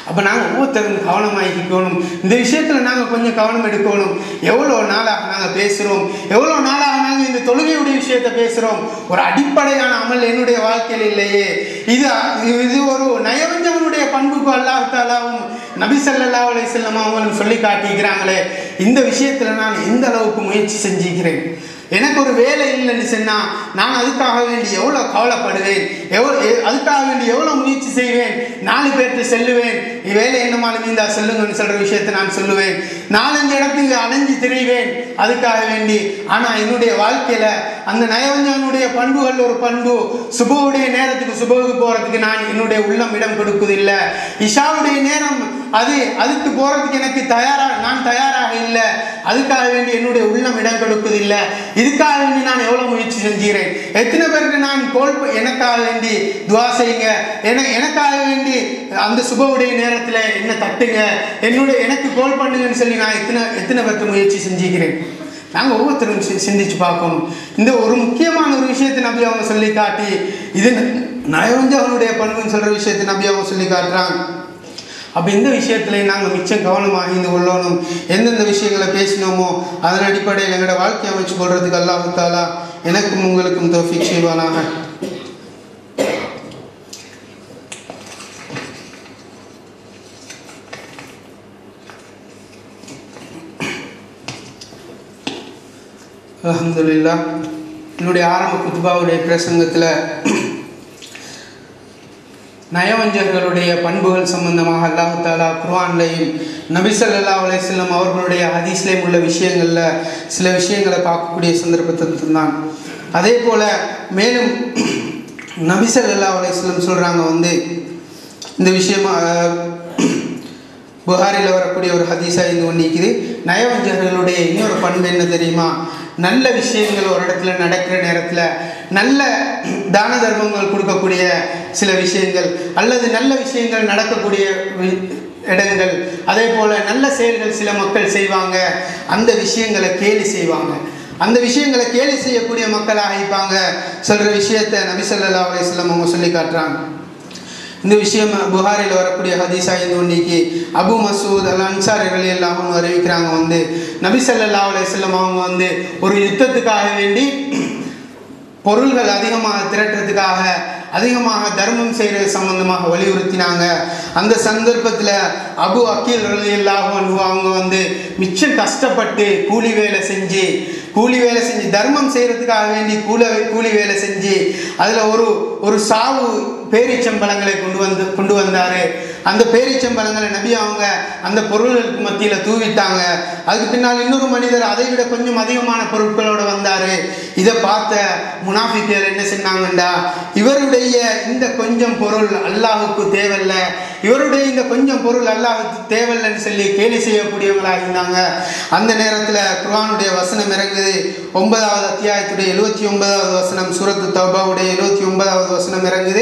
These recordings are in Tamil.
அப்போ நாங்கள் ஒவ்வொருத்தரும் கவனமாகிக்கணும் இந்த விஷயத்தில் நாங்கள் கொஞ்சம் கவனம் எடுக்கணும் எவ்வளோ நாளாக நாங்கள் பேசுகிறோம் எவ்வளோ நாளாக நாங்கள் இந்த தொழுகையுடைய விஷயத்தை பேசுகிறோம் ஒரு அடிப்படையான அமல் என்னுடைய வாழ்க்கையில் இல்லையே இது இது ஒரு நயவஞ்சவனுடைய பண்புக்கு அல்லாஹாலாவும் நபி ஸல்லல்லாஹு அலைஹி வஸல்லம் அவங்களும் சொல்லி காட்டிக்கிறாங்களே இந்த விஷயத்தில் நான் எந்த அளவுக்கு முயற்சி செஞ்சுக்கிறேன் எனக்கு ஒரு வேலை இல்லைன்னு சொன்னா நான் அதுக்காக வேண்டி எவ்வளோ கவலைப்படுவேன் எவ்வளோ எ- அதுக்காக வேண்டி எவ்வளோ முயற்சி செய்வேன் நாலு பேர்கிட்ட செல்லுவேன் வேலை என்னமாலும் இருந்தா செல்லுங்கன்னு சொல்ற விஷயத்தை நான் சொல்லுவேன் நாலஞ்சு இடத்துக்கு அலைஞ்சு திரிவேன் அதுக்காக வேண்டி ஆனா என்னுடைய வாழ்க்கையில அந்த நயவஞ்சனுடைய பண்புகள் ஒரு பண்பு சுபுவுடைய நேரத்துக்கு சுபுவுக்கு போறதுக்கு நான் என்னுடைய உள்ளம் இடம் கொடுக்குதில்லை இஷாவுடைய நேரம் அது அதுக்கு போறதுக்கு எனக்கு தயாரா நான் தயாராக இல்லை அதுக்காக வேண்டி என்னுடைய உள்ளம் இடம் கொடுக்குதில்லை இதுக்காக வேண்டி நான் எவ்வளவு முயற்சி செஞ்சுக்கிறேன் எத்தனை பேருக்கு நான் கோல் ப- எனக்காக வேண்டி துவா செய்யுங்க என எனக்காக வேண்டி அந்த சுபவுடைய நேரத்தில் என்ன தட்டுங்க என்னுடைய எனக்கு கோல் பண்ணுங்கன்னு சொல்லி நான் எத்தனை எத்தனை பேருக்கு முயற்சி செஞ்சுக்கிறேன் நாங்கள் ஒவ்வொருத்தரும் சி- சிந்திச்சு பார்க்கணும் இந்த ஒரு முக்கியமான ஒரு விஷயத்தை நம்பி அவங்க சொல்லி காட்டி இது நயவஞ்சவனுடைய பண்புன்னு சொல்ற விஷயத்தை நம்பி அவங்க சொல்லி காட்டுறாங்க அப்போ இந்த விஷயத்துல நாங்கள் மிச்சம் கவனமாக இருந்து கொள்ளணும் எந்தெந்த விஷயங்களை பேசினோமோ அதன் அடிப்படையில் எங்களோட வாழ்க்கை அமைச்சு கொள்றதுக்கு அல்லாஹு தாலா எனக்கும் உங்களுக்கும் தோஃபிக் செய்வானாக அல்ஹம்துலில்லா என்னுடைய ஆரம்ப குத்துபாவுடைய பிரசங்கத்தில் நயவஞ்சகர்களுடைய பண்புகள் சம்பந்தமாக அல்லாஹு தாலா குர்ஆன்லையும் நபி ஸல்லல்லாஹு அலைஹி வஸல்லம் அவர்களுடைய ஹதீஸ்லேயும் உள்ள விஷயங்களில் சில விஷயங்களை பார்க்கக்கூடிய சந்தர்ப்பத்தை தந்தான் அதே போல் மேலும் நபி ஸல்லல்லாஹு அலைஹி வஸல்லம் சொல்கிறாங்க வந்து இந்த விஷயமா அஹ், புகாரில் வரக்கூடிய ஒரு ஹதீஸா இது ஒன்று இருக்குது நயவஞ்சகர்களுடைய இன்னொரு பண்பு என்ன தெரியுமா நல்ல விஷயங்கள் ஒரு இடத்துல நடக்கிற நேரத்தில் நல்ல தான தர்மங்கள் கொடுக்கக்கூடிய சில விஷயங்கள் அல்லது நல்ல விஷயங்கள் நடக்கக்கூடிய வி- இடங்கள் அதே போல் நல்ல செயல்கள் சில மக்கள் செய்வாங்க அந்த விஷயங்களை கேலி செய்வாங்க அந்த விஷயங்களை கேலி செய்யக்கூடிய மக்களாக இருப்பாங்க சொல்கிற விஷயத்தை நபி ஸல்லல்லாஹு அலைஹி வஸல்லம் அவங்க சொல்லி காட்டுறாங்க இந்த விஷயம் புகாரில் வரக்கூடிய ஹதீஸா இந்த ஒன்றைக்கு அபு மசூத் அல் அன்சார் அலி அல்லாஹும் அறிவிக்கிறாங்க வந்து நபி ஸல்லல்லாஹு அலைஹி வஸல்லம் அவங்க வந்து ஒரு யுத்தத்துக்காக வேண்டி பொருள்கள் அதிகமாக திரட்டுறதுக்காக அதிகமாக தர்மம் செய்கிறது சம்பந்தமாக வலியுறுத்தினாங்க அந்த சந்தர்ப்பத்தில் அபு அக்கீல் ரலியல்லாஹு அவங்க வந்து மிச்சம் கஷ்டப்பட்டு கூலி வேலை செஞ்சு கூலி வேலை செஞ்சு தர்மம் செய்கிறதுக்காக வேண்டி கூல கூலி வேலை செஞ்சு அதில் ஒரு ஒரு சாவு பேரிச்சம்பழங்களை கொண்டு வந்து கொண்டு வந்தார் அந்த பேரிச்சம்பழங்களை நபி அவங்க அந்த பொருள்களுக்கு மத்தியில் தூவிட்டாங்க அதுக்கு பின்னால் இன்னொரு மனிதர் அதை விட கொஞ்சம் அதிகமான பொருட்களோட வந்தார் இதை பார்த்த முனாஃபிக்குகள் என்ன செஞ்சாங்கண்டா இவருடைய இந்த கொஞ்சம் பொருள் அல்லாஹுக்கு தேவையில்ல இவருடைய இந்த கொஞ்சம் பொருள் அல்லாஹுக்கு தேவையில்லைன்னு சொல்லி கேலி செய்யக்கூடியவங்களாக இருந்தாங்க அந்த நேரத்தில் குர்ஆனுடைய வசனம் இறங்குது ஒன்பதாவது அத்தியாயத்துடைய எழுபத்தி ஒன்பதாவது வசனம் சூரத்து தௌபாவுடைய எழுபத்தி ஒன்பதாவது வசனம் இறங்குது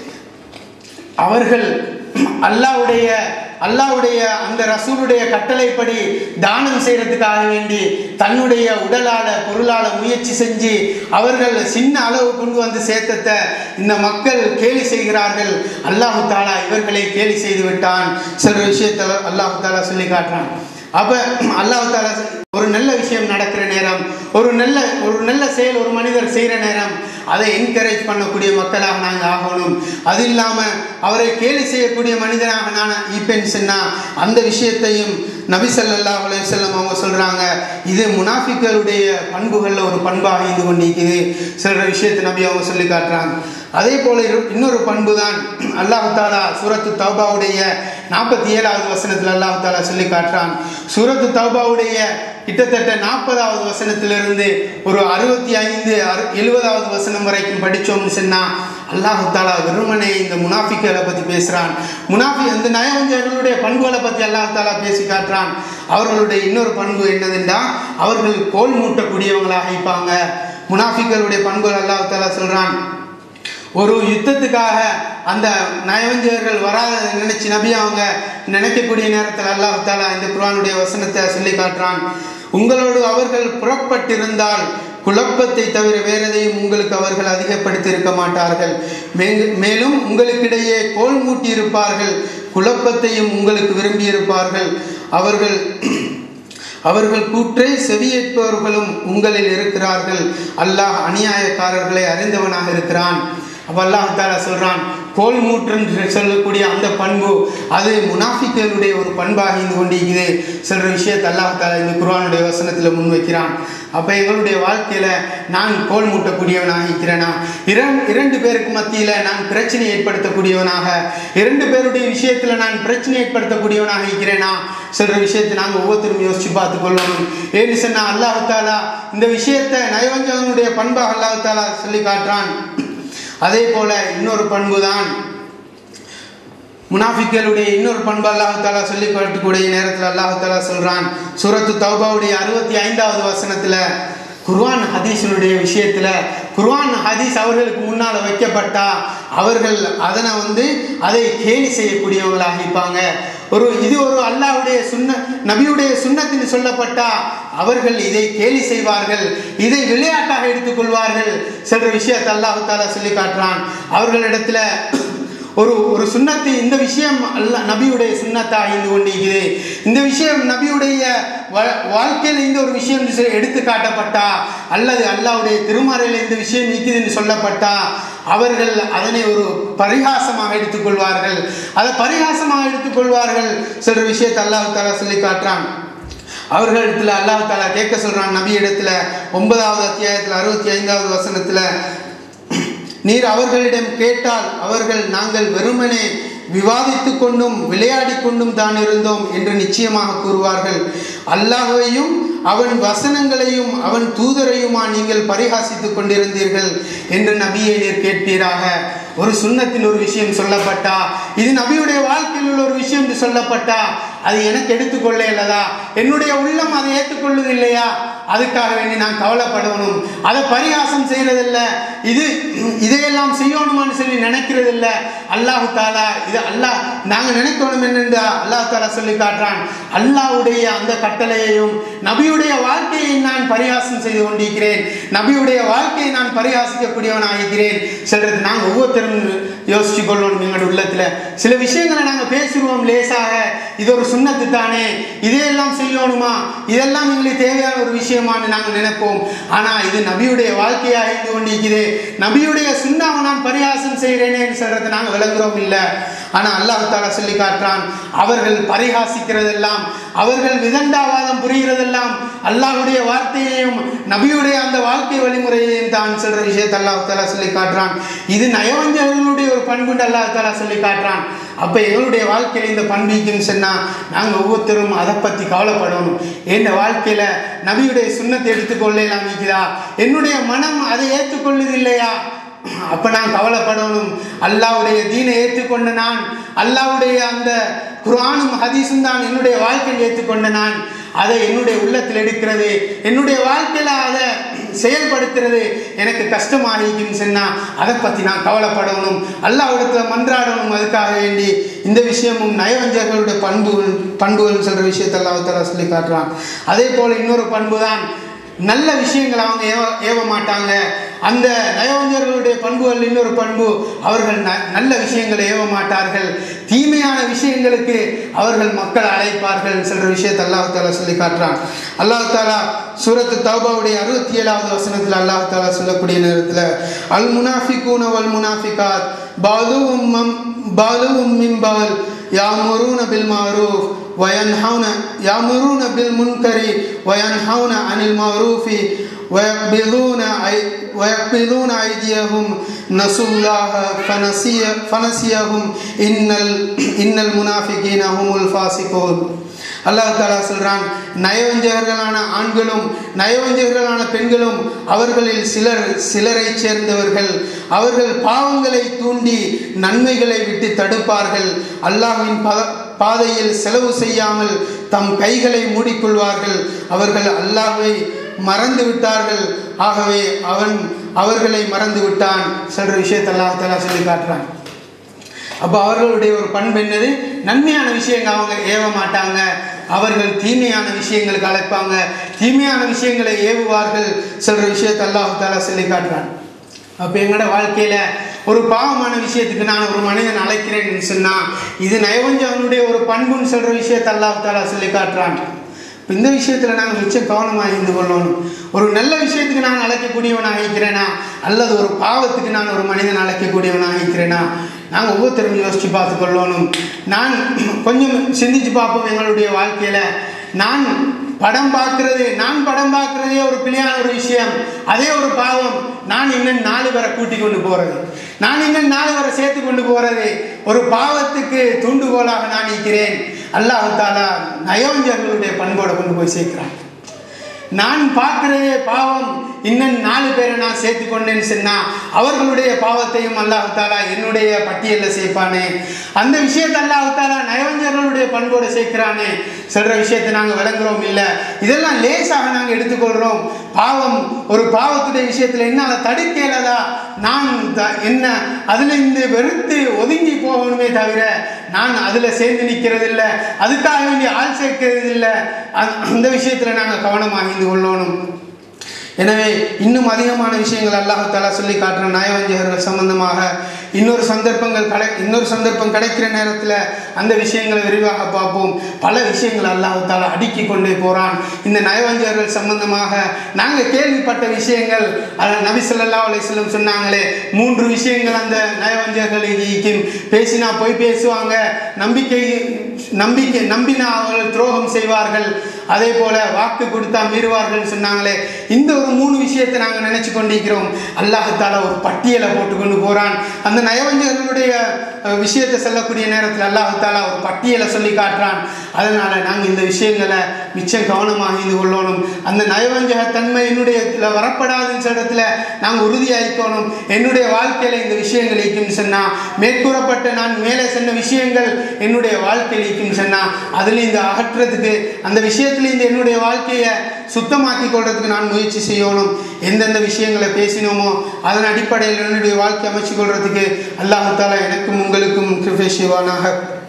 அவர்கள் அல்லாவுடைய அல்லாவுடைய அந்த ரசூலுடைய கட்டளைப்படி தானம் செய்யறதுக்காக வேண்டி தன்னுடைய உடலால பொருளால முயற்சி செஞ்சு அவர்கள் சின்ன அளவு கொண்டு வந்து சேர்த்தத்தை இந்த மக்கள் கேலி செய்கிறார்கள் அல்லாஹு தாலா இவர்களை கேலி செய்து விட்டான் சில விஷயத்தை அல்லாஹு தாலா சொல்லி காட்டுறான் அப்ப அல்லாஹ் தாலா ஒரு நல்ல விஷயம் நடக்கிற நேரம் ஒரு நல்ல ஒரு நல்ல செயல் ஒரு மனிதர் செய்கிற நேரம் அதை என்கரேஜ் பண்ணக்கூடிய மக்களாக நாங்கள் ஆகணும் அது இல்லாமல் அவரை கேலி செய்யக்கூடிய மனிதனாக நான் ஈப்பேன் சொன்னா அந்த விஷயத்தையும் நபி ஸல்லல்லாஹு அலைஹி வஸல்லம் அவங்க சொல்றாங்க இது முனாஃபிக்களுடைய பண்புகளில் ஒரு பண்பாக இருந்து கொண்டிருக்குது சில விஷயத்தை நபி அவங்க சொல்லி காட்டுறாங்க அதே போல இரு- இன்னொரு பண்பு தான் அல்லாஹு தாலா சூரத்து தௌபாவுடைய நாற்பத்தி ஏழாவது வசனத்தில் அல்லாஹு தாலா சொல்லி காட்டுறான் சூரத்து தௌபாவுடைய கிட்டத்தட்ட நாற்பதாவது வசனத்திலிருந்து ஒரு அறுபத்தி ஐந்து அறு எழுபதாவது வசனம் வரைக்கும் படித்தோம்னு சொன்னா அல்லாஹு தாலா வெறுமனே இந்த முனாஃபிக்களை பற்றி பேசுகிறான் முனாஃபி இந்த நயவஞ்சர்களுடைய பண்புகளை பற்றி அல்லாஹ் தாலா பேசி காட்டுறான் அவர்களுடைய இன்னொரு பண்பு என்னதுண்டா அவர்கள் கோல் மூட்டக்கூடியவங்களாக இருப்பாங்க முனாஃபிக்களுடைய பண்புகள் அல்லாஹ் தாலா சொல்கிறான் ஒரு யுத்தத்துக்காக அந்த நயவஞ்சகர்கள் வராத நினைச்சு நபி அவங்க நினைக்கக்கூடிய நேரத்தில் அல்லாஹ் தாலா இந்த குர்ஆனுடைய வசனத்தை சொல்லி காட்டுறான் உங்களோடு அவர்கள் புறப்பட்டிருந்தால் குழப்பத்தை தவிர வேற எதையும் உங்களுக்கு அவர்கள் அதிகப்படுத்தி இருக்க மாட்டார்கள் மே- மேலும் உங்களுக்கிடையே கோல் மூட்டி இருப்பார்கள் குழப்பத்தையும் உங்களுக்கு விரும்பி இருப்பார்கள் அவர்கள் அவர்கள் கூற்றை செவியேற்பவர்களும் உங்களில் இருக்கிறார்கள் அல்லாஹ் அநியாயக்காரர்களை அறிந்தவனாக இருக்கிறான் அப்ப அல்லாஹ் தாலா சொல்றான் கோல் மூற்றுன்னு சொல்லக்கூடிய அந்த பண்பு அது முனாஃபிக்களுடைய ஒரு பண்பாக இருந்து கொண்டிருக்குது சொல்ற விஷயத்தை அல்லாஹ் தாலா இந்த குர்ஆனுடைய வசனத்தில் முன்வைக்கிறான் அப்ப எங்களுடைய வாழ்க்கையில நான் கோல் மூட்டக்கூடியவனாக இருக்கிறேனா இரண்டு இரண்டு பேருக்கு மத்தியில நான் பிரச்சனை ஏற்படுத்தக்கூடியவனாக இரண்டு பேருடைய விஷயத்துல நான் பிரச்சனை ஏற்படுத்தக்கூடியவனாக இருக்கிறேனா சொல்ற விஷயத்தை நாங்க ஒவ்வொருத்தரும் யோசிச்சு பார்த்து கொள்ளணும் ஏன்னு சொன்னா அல்லாஹ் தாலா இந்த விஷயத்தை நயவஞ்சகனுடைய பண்பாக அல்லாஹ் தாலா சொல்லி காட்டுறான் அதே போல இன்னொரு பண்பு தான் முனாஃபிக்களுடைய இன்னொரு பண்பு அல்லாஹ் தாலா சொல்லி காட்டக்கூடிய நேரத்தில் அல்லாஹ் தாலா சொல்றான் சூரத்து தௌபாவுடைய அறுபத்தி ஐந்தாவது வசனத்துல குர்ஆன் ஹதீஸினுடைய விஷயத்துல குர்ஆன் ஹதீஸ் அவர்களுக்கு முன்னால வைக்கப்பட்டா அவர்கள் அதனை வந்து அதை கேலி செய்யக்கூடியவங்களாக இருப்பாங்க ஒரு இது ஒரு அல்லாஹ்வுடைய சுன்ன நபியுடைய சுன்னத்தின் சொல்லப்பட்டா அவர்கள் இதை கேலி செய்வார்கள் இதை விளையாட்டாக எடுத்துக்கொள்வார்கள் சென்ற விஷயத்தை அல்லாஹ் தாலா சொல்லி காட்டுறான் அவர்களிடத்துல ஒரு ஒரு சுன்னத்து இந்த விஷயம் அல்ல நபியுடைய சுன்னத்தாக இருந்து கொண்டிருக்குது இந்த விஷயம் நபியுடைய வா- வாழ்க்கையில் இந்த ஒரு விஷயம் செ- எடுத்து காட்டப்பட்டா அல்லது அல்லாஹ்வுடைய திருமறையில் இந்த விஷயம் நீக்குதுன்னு சொல்லப்பட்டா அவர்கள் அதனை ஒரு பரிகாசமாக எடுத்துக்கொள்வார்கள் அதை பரிகாசமாக எடுத்துக்கொள்வார்கள் சொல்ற விஷயத்தை அல்லாஹ் தாலா சொல்லி காட்டுறான் அவர்களிடத்துல அல்லாஹ் தாலா கேட்க சொல்றான் நபி இடத்துல ஒன்பதாவது அத்தியாயத்தில் அறுபத்தி ஐந்தாவது வசனத்துல நீர் அவர்களிடம் கேட்டால் அவர்கள் நாங்கள் வெறுமனே விவாதித்துக் கொண்டும் விளையாடிக் கொண்டும் தான் இருந்தோம் என்று நிச்சயமாக கூறுவார்கள் அல்லாஹ்வையும் அவன் வசனங்களையும் அவன் தூதரையுமா நீங்கள் பரிகாசித்துக் கொண்டிருந்தீர்கள் என்று நபியை நீர் கேட்பீராக ஒரு சுன்னத்தில் ஒரு விஷயம் சொல்லப்பட்டா இது நபியுடைய வாழ்க்கையில் உள்ள ஒரு விஷயம் என்று சொல்லப்பட்டா அது எனக்கு எடுத்துக்கொள்ள இல்லதா என்னுடைய உள்ளம் அதை ஏற்றுக்கொள்வது இல்லையா அதுக்காக வேண்டி நான் கவலைப்படணும் அதை பரிகாசம் செய்யறதில்ல இது இதையெல்லாம் செய்யணுமான்னு சொல்லி நினைக்கிறதில்ல அல்லாஹு தாலா இது அல்லாஹ் நாங்க நினைக்கணும் என்னென்றா அல்லாஹ் தாலா சொல்லி காட்டுறான் அல்லாஹ்வுடைய அந்த கட்டளையையும் நபியுடைய வாழ்க்கையை நான் பரிகாசம் செய்து கொண்டிருக்கிறேன் நபியுடைய வாழ்க்கையை நான் பரிகாசிக்கக்கூடியவனாகிறேன் சொல்றது நாங்க ஒவ்வொருத்தரும் யோசிச்சு கொள்ளணும் எங்களோட உள்ளத்துல சில விஷயங்களை நாங்க பேசுவோம் லேசாக இது ஒரு சுண்ணத்து தானே இதையெல்லாம் செய்யணுமா இதெல்லாம் எங்களுக்கு தேவையான ஒரு விஷயமான்னு நாங்க நினைப்போம் ஆனா இது நபியுடைய வாழ்க்கையா இருந்து கொண்டிருக்குது நபியுடைய சுண்ணாவை நான் பரிகாசம் செய்கிறேனேன்னு சொல்றது நாங்க விளங்குறோம் இல்ல ஆனா அல்லாஹ் தாலா சொல்லி காட்டுறான் அவர்கள் பரிகாசிக்கிறதெல்லாம் அவர்கள் விதண்டாவாதம் புரிகிறதெல்லாம் அல்லாஹ்வுடைய வார்த்தையையும் நபியுடைய அந்த வாழ்க்கை வழிமுறையையும் தான் சொல்ற விஷயத்தை அல்லாஹ் தாலா சொல்லி காட்டுறான் இது நயவஞ்சகர்களுடைய ஒரு பண்புண்டு அல்லாஹ் தாலா சொல்லி காட்டுறான் அப்ப எங்களுடைய வாழ்க்கையில இந்த பண்பிக்குன்னு சொன்னா நாங்க ஒவ்வொருத்தரும் அதை பத்தி கவலைப்படணும் என் வாழ்க்கையில நபியுடைய சுண்ணத்தை எடுத்துக்கொள்ளலாம் இருக்குதா என்னுடைய மனம் அதை ஏற்றுக்கொள்ளுது இல்லையா அப்ப நான் கவலைப்படணும் அல்லாவுடைய தீனை ஏற்றுக்கொண்ட நான் அல்லாவுடைய அந்த குர்ஆனும் ஹதீஸும் தான் என்னுடைய வாழ்க்கையில் ஏற்றுக்கொண்ட நான் அதை என்னுடைய உள்ளத்தில் எடுக்கிறது என்னுடைய வாழ்க்கையில அதை செயல்படுத்துறது எனக்கு கஷ்டமாகிக்குன்னு சொன்னா அதை பத்தி நான் கவலைப்படணும் அல்லாவிடத்துல மன்றாடணும் அதுக்காக வேண்டி இந்த விஷயமும் நயவஞ்சர்களுடைய பண்புகள் பண்புகள் சொல்ற விஷயத்தை அல்லாஹ் சொல்லி காட்டுறான் அதே போல இன்னொரு பண்பு தான் நல்ல விஷயங்களை அவங்க ஏவ ஏவ மாட்டாங்க அந்த நயவஞ்சர்களுடைய பண்புகள் இன்னொரு பண்பு அவர்கள் ந- நல்ல விஷயங்களை ஏவ மாட்டார்கள் தீமையான விஷயங்களுக்கு அவர்கள் மக்கள் அழைப்பார்கள் சொல்ற விஷயத்தை அல்லாஹ் தாலா சொல்லி காட்டுறான் அல்லாஹ் தாலா சூரத்து தௌபாவுடைய அறுபத்தி ஏழாவது வசனத்தில் அல்லாஹ் தாலா சொல்லக்கூடிய நேரத்தில் அல் முனாஃபிகூன வல் முனாஃபிகாத் பாதுவும் மம் பாதுவும் மிம்பால் யாமுரூன பில் மாரூஃப் وينهون يأمرون بالمنكر وينهون عن المعروف ويقبضون أي- ويقبضون أيديهم نسوا الله فنسي فنسيهم إن ال- إن المنافقين هم الفاسقون அல்லாஹ் தாலா சொல்றான் நயவஞ்சகர்களான ஆண்களும் நயவஞ்சகர்களான பெண்களும் அவர்களில் சிலர் சிலரை சேர்ந்தவர்கள் அவர்கள் பாவங்களை தூண்டி நன்மைகளை விட்டு தடுப்பார்கள் அல்லாஹ்வின் பத பாதையில் செலவு செய்யாமல் தம் கைகளை மூடிக்கொள்வார்கள் அவர்கள் அல்லாஹ்வை மறந்து விட்டார்கள் ஆகவே அவன் அவர்களை மறந்து விட்டான் சொல்ற விஷயத்தை அல்லாஹ் தஆலா சொல்லி காட்டுறான் அப்போ அவர்களுடைய ஒரு பண்பு என்னது நன்மையான விஷயங்கள் அவங்க ஏவ மாட்டாங்க அவர்கள் தீமையான விஷயங்களுக்கு அழைப்பாங்க தீமையான விஷயங்களை ஏவுவார்கள் சொல்ற விஷயத்தை அல்லாஹு தாலா சொல்லி காட்டுறான் அப்போ எங்களோட வாழ்க்கையில ஒரு பாவமான விஷயத்துக்கு நான் ஒரு மனிதன் அழைக்கிறேன்னு சொன்னா இது நயவஞ்சவனுடைய ஒரு பண்புன்னு சொல்ற விஷயத்தை அல்லாஹ் தாலா சொல்லி காட்டுறான் இப்ப இந்த விஷயத்துல நாங்கள் மிச்சம் கவனமாக இருந்து கொள்ளணும் ஒரு நல்ல விஷயத்துக்கு நான் அழைக்கக்கூடியவனாக இருக்கிறேனா அல்லது ஒரு பாவத்துக்கு நான் ஒரு மனிதன் அழைக்கக்கூடியவனாக இருக்கிறேனா நாங்கள் ஒவ்வொருத்தரும் யோசிச்சு பார்த்து கொள்ளணும் நான் கொஞ்சம் சிந்திச்சு பார்ப்போம் எங்களுடைய வாழ்க்கையில நான் படம் பார்க்கிறது நான் படம் பார்க்கிறதே ஒரு பிழையான ஒரு விஷயம் அதே ஒரு பாவம் நான் இன்னும் நாலு பேரை கூட்டி கொண்டு போறது நான் இன்னும் நாலு பேரை சேர்த்து கொண்டு போறது ஒரு பாவத்துக்கு தூண்டுகோலாக நான் இருக்கிறேன் அல்லாஹ் தாலா நயோஞ்சர்களுடைய பண்போட கொண்டு போய் சேர்க்கிறான் நான் பார்க்கிறதே பாவம் இன்னும் நாலு பேரை நான் சேர்த்து கொண்டேன்னு சொன்னா அவர்களுடைய பாவத்தையும் அல்லாஹ் தாலா என்னுடைய பட்டியலில் சேர்ப்பானே அந்த விஷயத்தை அல்லாஹ் தாலா நயவஞ்சர்களுடைய பண்போடு சேர்க்கிறானே சொல்ற விஷயத்தை நாங்கள் விளங்குறோம் இல்லை இதெல்லாம் லேசாக நாங்கள் எடுத்துக்கொள்கிறோம் பாவம் ஒரு பாவத்துடைய விஷயத்தில் என்னால் தடுக்கலதா நான் த- என்ன அதுல இருந்து வெறுத்து ஒதுங்கி போகணுமே தவிர நான் அதுல சேர்ந்து நிற்கிறது இல்லை அதுக்காக வேண்டிய ஆள் சேர்க்கிறது இல்லை அந்த- அந்த விஷயத்துல நாங்கள் கவனமாக இருந்து கொள்ளணும் எனவே இன்னும் அதிகமான விஷயங்கள் அல்லாஹ் தாலா சொல்லி காட்டுற நயவஞ்சகர்கள் சம்பந்தமாக இன்னொரு சந்தர்ப்பங்கள் கடை இன்னொரு சந்தர்ப்பம் கிடைக்கிற நேரத்தில் அந்த விஷயங்களை விரிவாக பார்ப்போம் பல விஷயங்கள் அல்லாஹ் தாலா அடுக்கி கொண்டே போகிறான் இந்த நயவஞ்சகர்கள் சம்பந்தமாக நாங்கள் கேள்விப்பட்ட விஷயங்கள் அதில் நபி ஸல்லல்லாஹு அலைஹி வஸல்லம் சொன்னாங்களே மூன்று விஷயங்கள் அந்த நயவஞ்சகர்களுக்கு பேசினா போய் பேசுவாங்க நம்பிக்கை நம்பிக்கை நம்பினா அவர்கள் துரோகம் செய்வார்கள் அதே போல வாக்கு கொடுத்தா மீறுவார்கள் சொன்னாங்களே இந்த ஒரு மூணு விஷயத்தை நாங்கள் நினைச்சு கொண்டிருக்கிறோம் அல்லாஹால ஒரு பட்டியலை போட்டு கொண்டு போறான் அந்த நயவஞ்சகர்களுடைய அஹ், விஷயத்தை சொல்லக்கூடிய நேரத்தில் அல்லாஹால ஒரு பட்டியலை சொல்லி காட்டுறான் அதனால நாங்கள் இந்த விஷயங்களை மிச்சம் கவனமாக இருந்து கொள்ளணும் அந்த நயவஞ்சக தன்மை என்னுடைய இதுல வரப்படாதுன்னு இடத்துல நாங்கள் உறுதியாயிக்கணும் என்னுடைய வாழ்க்கையில இந்த விஷயங்கள் இருக்குன்னு சொன்னா மேற்கூறப்பட்ட நான் மேலே சொன்ன விஷயங்கள் என்னுடைய வாழ்க்கையில் இருக்குன்னு சொன்னா அதுல இந்த அகற்றுறதுக்கு அந்த விஷயத்துல இந்த என்னுடைய வாழ்க்கையை சுத்தமாக்கி கொள்றதுக்கு நான் முயற்சி செய்யணும் எந்தெந்த விஷயங்களை பேசினோமோ அதன் அடிப்படையில் என்னுடைய வாழ்க்கை அமைச்சு கொள்றதுக்கு அல்லாஹாலா எனக்கும் உங்களுக்கும் கிருபை செய்வானாக